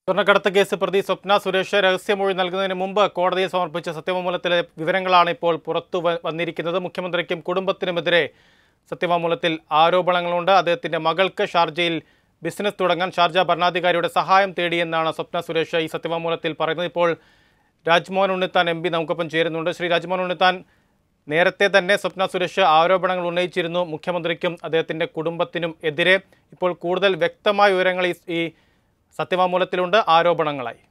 സ്വർണ്ണക്കടത്ത് കേസ് പ്രതി സ്വപ്ന സുരേഷ് രഹസ്യമൊഴി നൽകുന്നതിന് മുമ്പ് കോടതിയിൽ സമർപ്പിച്ച സത്യവാങ്മൂലത്തിലെ വിവരങ്ങളാണ് ഇപ്പോൾ പുറത്തു വ- വന്നിരിക്കുന്നത് മുഖ്യമന്ത്രിക്കും കുടുംബത്തിനുമെതിരെ സത്യവാങ്മൂലത്തിൽ ആരോപണങ്ങളുണ്ട് അദ്ദേഹത്തിന്റെ മകൾക്ക് ഷാർജയിൽ ബിസിനസ് തുടങ്ങാൻ ഷാർജ ഭരണാധികാരിയുടെ സഹായം തേടിയെന്നാണ് സ്വപ്ന സുരേഷ് ഈ സത്യവാങ്മൂലത്തിൽ പറയുന്നത് ഇപ്പോൾ രാജ്മോഹൻ ഉണ്ണിത്താൻ എം പി നമുക്കൊപ്പം ചേരുന്നുണ്ട് ശ്രീ രാജ്മോഹൻ ഉണ്ണിത്താൻ നേരത്തെ തന്നെ സ്വപ്ന സുരേഷ് ആരോപണങ്ങൾ ഉന്നയിച്ചിരുന്നു മുഖ്യമന്ത്രിക്കും അദ്ദേഹത്തിന്റെ കുടുംബത്തിനും എതിരെ ഇപ്പോൾ കൂടുതൽ വ്യക്തമായ വിവരങ്ങൾ ഈ- ഈ സത്യവാങ്മൂലത്തിലുണ്ട് ആരോപണങ്ങളായി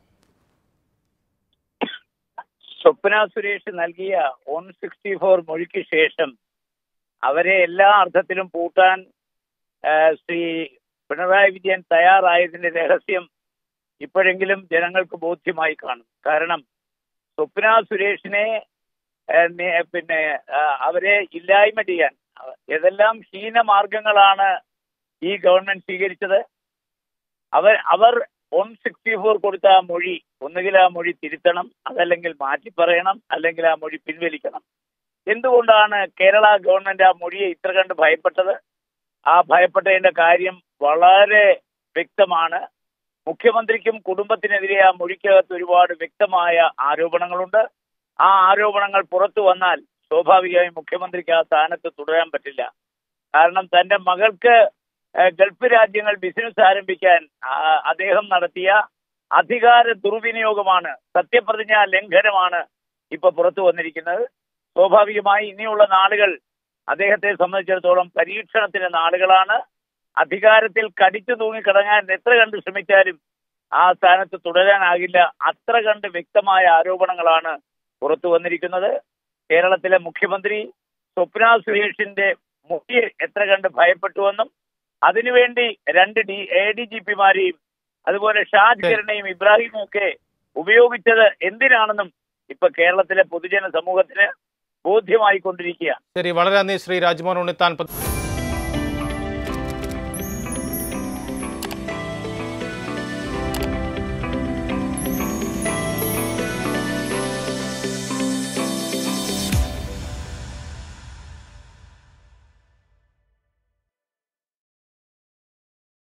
സ്വപ്ന സുരേഷ് നൽകിയ വൺ സിക്സ്റ്റി ഫോർ മൊഴിക്ക് ശേഷം അവരെ എല്ലാ അർത്ഥത്തിലും പൂട്ടാൻ ആ, ശ്രീ പിണറായി വിജയൻ തയ്യാറായതിന്റെ രഹസ്യം ഇപ്പോഴെങ്കിലും ജനങ്ങൾക്ക് ബോധ്യമായി കാണും കാരണം സ്വപ്ന സുരേഷിനെ ആ, നേ- പിന്നെ ആ, അവരെ ഇല്ലായ്മ ചെയ്യാൻ അവ- ഏതെല്ലാം ഹീനമാർഗങ്ങളാണ് ഈ ഗവൺമെന്റ് സ്വീകരിച്ചത് അവർ അവർ വൺ സിക്സ്റ്റി ഫോർ കൊടുത്ത ആ മൊഴി ഒന്നുകിൽ ആ മൊഴി തിരുത്തണം അതല്ലെങ്കിൽ മാറ്റി പറയണം അല്ലെങ്കിൽ ആ മൊഴി പിൻവലിക്കണം എന്തുകൊണ്ടാണ് കേരള ഗവൺമെന്റ് ആ മൊഴിയെ ഇത്ര കണ്ട് ഭയപ്പെട്ടത് ആ ഭയപ്പെട്ടതിന്റെ കാര്യം വളരെ വ്യക്തമാണ് മുഖ്യമന്ത്രിക്കും കുടുംബത്തിനെതിരെ ആ മൊഴിക്കകത്ത് ഒരുപാട് വ്യക്തമായ ആരോപണങ്ങളുണ്ട് ആ ആരോപണങ്ങൾ പുറത്തു വന്നാൽ സ്വാഭാവികമായും മുഖ്യമന്ത്രിക്ക് ആ സ്ഥാനത്ത് തുടരാൻ പറ്റില്ല കാരണം തന്റെ മകൾക്ക് ഏഹ്, ഗൾഫ് രാജ്യങ്ങൾ ബിസിനസ് ആരംഭിക്കാൻ ആ, അദ്ദേഹം നടത്തിയ അധികാര ദുർവിനിയോഗമാണ് സത്യപ്രതിജ്ഞാ ലംഘനമാണ് ഇപ്പൊ പുറത്തു വന്നിരിക്കുന്നത് സ്വാഭാവികമായി ഇനിയുള്ള നാളുകൾ അദ്ദേഹത്തെ സംബന്ധിച്ചിടത്തോളം പരീക്ഷണത്തിന്റെ നാളുകളാണ് അധികാരത്തിൽ കടിച്ചു തൂങ്ങിക്കിടങ്ങാൻ എത്ര കണ്ട് ശ്രമിച്ചാലും ആ സ്ഥാനത്ത് തുടരാനാകില്ല അത്ര കണ്ട് വ്യക്തമായ ആരോപണങ്ങളാണ് പുറത്തു വന്നിരിക്കുന്നത് കേരളത്തിലെ മുഖ്യമന്ത്രി സ്വപ്ന സുരേഷിന്റെ മുഖ്യ എത്ര കണ്ട് ഭയപ്പെട്ടുവെന്നും അതിനുവേണ്ടി രണ്ട് ഡി എ ഡി ജി പിമാരെയും അതുപോലെ ഷാജ് കിരണിനെയും ഇബ്രാഹിമും ഒക്കെ ഉപയോഗിച്ചത് എന്തിനാണെന്നും ഇപ്പൊ കേരളത്തിലെ പൊതുജന സമൂഹത്തിന് ബോധ്യമായിക്കൊണ്ടിരിക്കുകയാണ് ശരി വളരെ നന്ദി ശ്രീ രാജ്മോഹൻ ഉണ്ണിത്താൻ